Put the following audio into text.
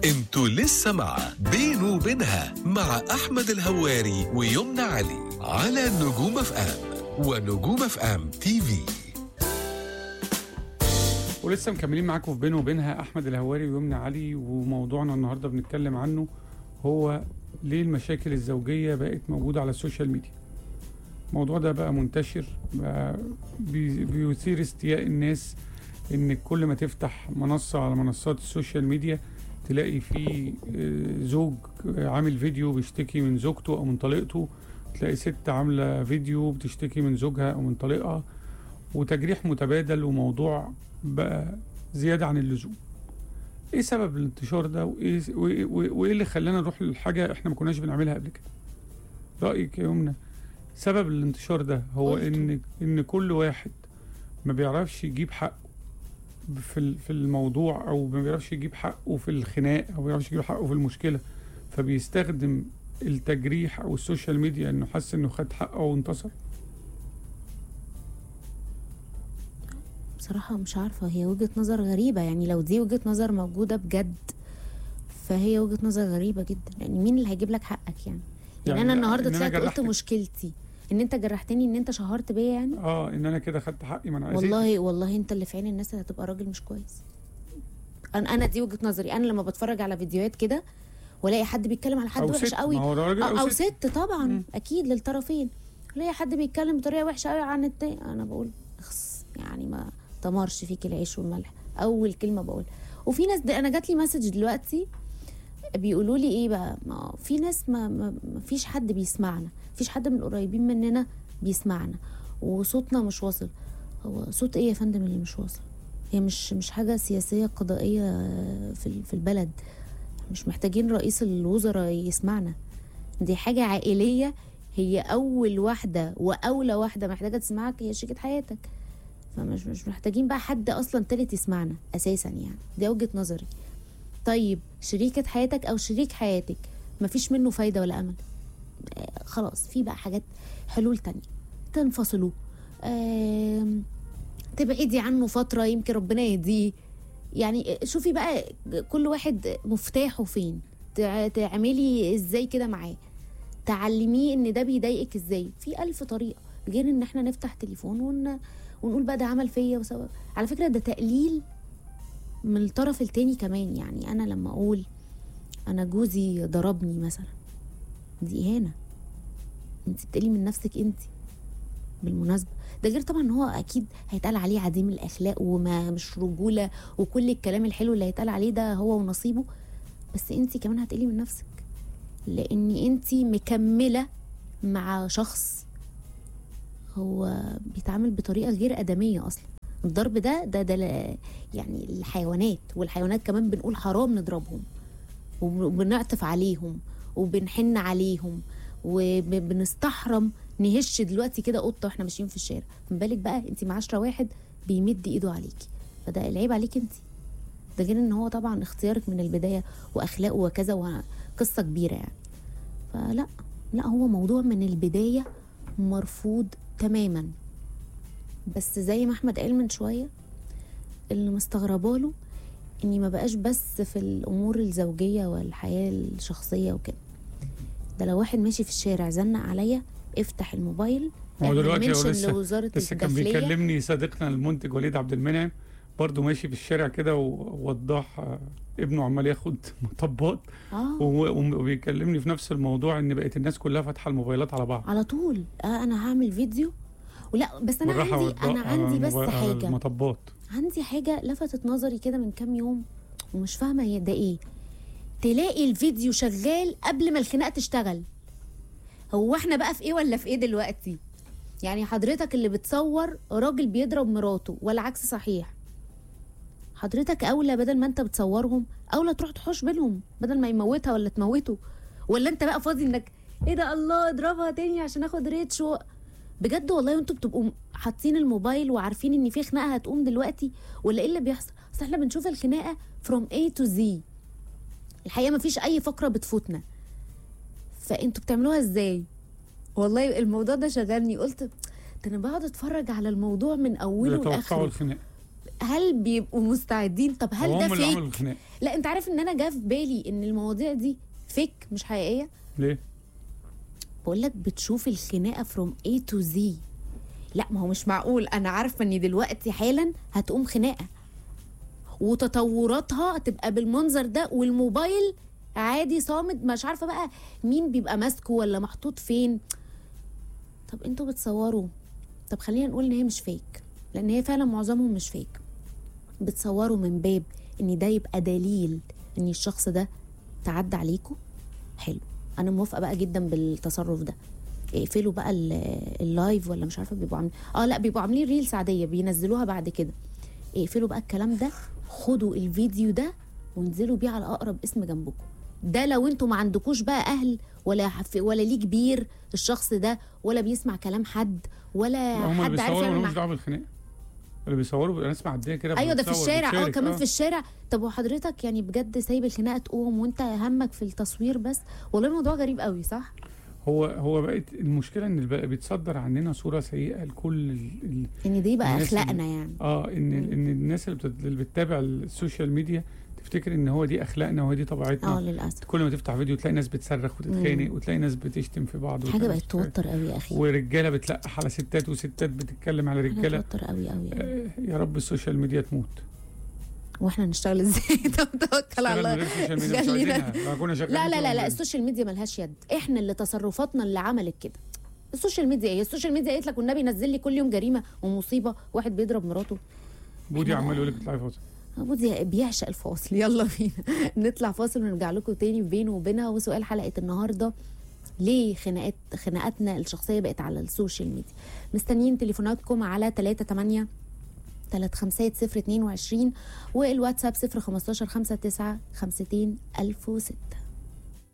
انتوا لسه مع بينه وبينها مع احمد الهواري ويمنى علي على نجوم اف ام ونجوم اف ام تي في ولسه مكملين معاكم في بينه وبينها احمد الهواري ويمنى علي وموضوعنا النهارده بنتكلم عنه هو ليه المشاكل الزوجيه بقت موجوده على السوشيال ميديا الموضوع ده بقى منتشر بقى بي- بيثير استياء الناس ان كل ما تفتح منصه على منصات السوشيال ميديا تلاقي فيه آه، زوج آه، عامل فيديو بيشتكي من زوجته او من طليقته تلاقي ست عامله فيديو بتشتكي من زوجها او من طليقها وتجريح متبادل وموضوع بقى زياده عن اللزوم ايه سبب الانتشار ده وايه وايه, وإيه وإيه اللي خلانا نروح لحاجه احنا ما كناش بنعملها قبل كده رايك يا يمنى سبب الانتشار ده هو قلت. ان ان كل واحد ما بيعرفش يجيب حقه في ال- في الموضوع او ما بيعرفش يجيب حقه في الخناق او ما بيعرفش يجيب حقه في المشكله فبيستخدم التجريح او السوشيال ميديا انه حس انه خد حقه وانتصر بصراحة مش عارفة هي وجهة نظر غريبة يعني لو دي وجهة نظر موجودة بجد فهي وجهة نظر غريبة جدا يعني مين اللي هيجيب لك حقك يعني يعني, يعني انا النهارده إن أنا طلعت قلت جرحتك. مشكلتي ان انت جرحتني ان انت شهرت بيا يعني اه ان انا كده خدت حقي ما انا عايز والله والله انت اللي في عين الناس هتبقى راجل مش كويس انا انا دي وجهة نظري انا لما بتفرج على فيديوهات كده والاقي حد بيتكلم على حد او وحش ست قوي ما هو راجل او, او, أو ست ست طبعا مم. اكيد للطرفين الاقي حد بيتكلم بطريقه وحشه قوي عن التاني انا بقول اخس يعني ما تمرش فيك العيش والملح اول كلمه بقول وفي ناس ده انا جات لي مسج دلوقتي بيقولوا لي ايه بقى ما في ناس ما, ما, ما فيش حد بيسمعنا فيش حد من القريبين مننا بيسمعنا وصوتنا مش واصل هو صوت ايه يا فندم اللي مش واصل هي مش مش حاجه سياسيه قضائيه في ال- في البلد مش محتاجين رئيس الوزراء يسمعنا دي حاجة عائلية هي أول واحدة وأولى واحدة محتاجة تسمعك هي شريكة حياتك فمش مش محتاجين بقى حد أصلا تالت يسمعنا أساسا يعني دي وجهة نظري طيب شريكة حياتك أو شريك حياتك مفيش منه فايدة ولا أمل آه خلاص في بقى حاجات حلول تانية تنفصلوا آم، تبعدي عنه فترة يمكن ربنا يهديه يعني شوفي بقى كل واحد مفتاحه فين تع- تعملي ازاي كده معاه تعلميه ان ده بيضايقك ازاي في الف طريقه غير ان احنا نفتح تليفون ون... ونقول بقى ده عمل فيا وسبب على فكره ده تقليل من الطرف التاني كمان يعني انا لما اقول انا جوزي ضربني مثلا دي اهانه انت بتقلي من نفسك انت بالمناسبه ده غير طبعا ان هو اكيد هيتقال عليه عديم الاخلاق وما مش رجوله وكل الكلام الحلو اللي هيتقال عليه ده هو ونصيبه بس انت كمان هتقلي من نفسك لان انت مكمله مع شخص هو بيتعامل بطريقه غير ادميه اصلا الضرب ده ده ده ل- يعني الحيوانات والحيوانات كمان بنقول حرام نضربهم وبنعطف عليهم وبنحن عليهم وبنستحرم نهش دلوقتي كده قطه واحنا ماشيين في الشارع من بالك بقى انت معاشره واحد بيمد ايده عليكي فده العيب عليك انت ده غير ان هو طبعا اختيارك من البدايه واخلاقه وكذا وقصه كبيره يعني فلا لا هو موضوع من البدايه مرفوض تماما بس زي ما احمد قال من شويه اللي مستغربه له اني ما بقاش بس في الامور الزوجيه والحياه الشخصيه وكده ده لو واحد ماشي في الشارع زنق عليا افتح الموبايل هو اعمل دلوقتي هو منشن لسه لوزاره لسه كان الداخليه بيكلمني صديقنا المنتج وليد عبد المنعم برضه ماشي في الشارع كده ووضح آه، ابنه عمال ياخد مطبات اه وهو- وبيكلمني في نفس الموضوع ان بقت الناس كلها فاتحه الموبايلات على بعض على طول آه انا هعمل فيديو ولا بس انا بالراحة عندي والضوء انا على عندي بس الموبايل- على حاجه المطبات عندي حاجه لفتت نظري كده من كام يوم ومش فاهمه هي ده ايه تلاقي الفيديو شغال قبل ما الخناقه تشتغل هو احنا بقى في ايه ولا في ايه دلوقتي يعني حضرتك اللي بتصور راجل بيضرب مراته ولا عكس صحيح حضرتك اولى بدل ما انت بتصورهم اولى تروح تحوش بينهم بدل ما يموتها ولا تموته ولا انت بقى فاضي انك ايه ده الله اضربها تاني عشان اخد ريتش و... بجد والله انتوا بتبقوا حاطين الموبايل وعارفين ان في خناقه هتقوم دلوقتي ولا ايه اللي بيحصل اصل احنا بنشوف الخناقه from A to Z الحقيقه مفيش اي فقره بتفوتنا فانتوا بتعملوها ازاي والله الموضوع ده شغلني قلت ده انا بقعد اتفرج على الموضوع من اوله بيتوقعوا لاخره الخناق هل بيبقوا مستعدين طب هل هو ده هم اللي عملوا فيك الخناق لا انت عارف ان انا جا في بالي ان المواضيع دي فيك مش حقيقيه ليه؟ بقول لك بتشوف الخناقه فروم A تو Z لا ما هو مش معقول انا عارفه ان دلوقتي حالا هتقوم خناقه وتطوراتها تبقى بالمنظر ده والموبايل عادي صامد مش عارفه بقى مين بيبقى ماسكه ولا محطوط فين طب انتوا بتصوروا طب خلينا نقول ان هي مش فيك لان هي فعلا معظمهم مش فيك بتصوروا من باب ان ده يبقى دليل ان الشخص ده تعدى عليكم حلو انا موافقه بقى جدا بالتصرف ده اقفلوا بقى ال- اللايف ولا مش عارفه بيبقوا عاملين اه لا بيبقوا عاملين ريلز عاديه بينزلوها بعد كده اقفلوا بقى الكلام ده خدوا الفيديو ده وانزلوا بيه على اقرب اسم جنبكم ده لو انتوا ما عندكوش بقى اهل ولا حف ولا ليه كبير الشخص ده ولا بيسمع كلام حد ولا هم اللي حد عارف بيصوروا يعمل ملهمش مع دعوه بالخناق اللي بيصوروا بيبقى ناس معديه كده ايوه ده في بتصور، الشارع اه بتشارك، كمان في الشارع طب وحضرتك يعني بجد سايب الخناقه تقوم وانت همك في التصوير بس والله الموضوع غريب قوي صح هو هو بقت المشكله ان بقى بيتصدر عننا صوره سيئه لكل ال... ال... ان دي بقى الناس اللي- اخلاقنا يعني اه ان ان الناس اللي, بتت... اللي بتتابع السوشيال ميديا تفتكر ان هو دي اخلاقنا وهي دي طبيعتنا اه للاسف كل ما تفتح فيديو تلاقي ناس بتصرخ وتتخانق وتلاقي ناس بتشتم في بعض حاجه وتلاقي بقت توتر قوي يا اخي ورجاله بتلقح على ستات وستات بتتكلم على حاجه رجاله توتر قوي قوي قوي. آه يا رب السوشيال ميديا تموت واحنا نشتغل ازاي طب توكل على اشتغل من الله غير السوشيال ميديا مش خلينا- عايزينها لو كنا شغالين لا لا لا طول لا عمرنا. السوشيال ميديا ملهاش يد احنا اللي تصرفاتنا اللي عملت كده السوشيال ميديا ايه السوشيال ميديا قالت لك والنبي نزل لي كل يوم جريمه ومصيبه واحد بيضرب مراته بودي إحنا- عمال يقول لك اطلعي فاصل بودي بيعشق الفاصل يلا بينا نطلع فاصل ونرجع لكم تاني بينه وبينها وسؤال حلقه النهارده ليه خناقات خناقاتنا الشخصيه بقت على السوشيال ميديا مستنيين تليفوناتكم على 3 8 3 5 0 22 والواتساب 0 15 5 9 52 1006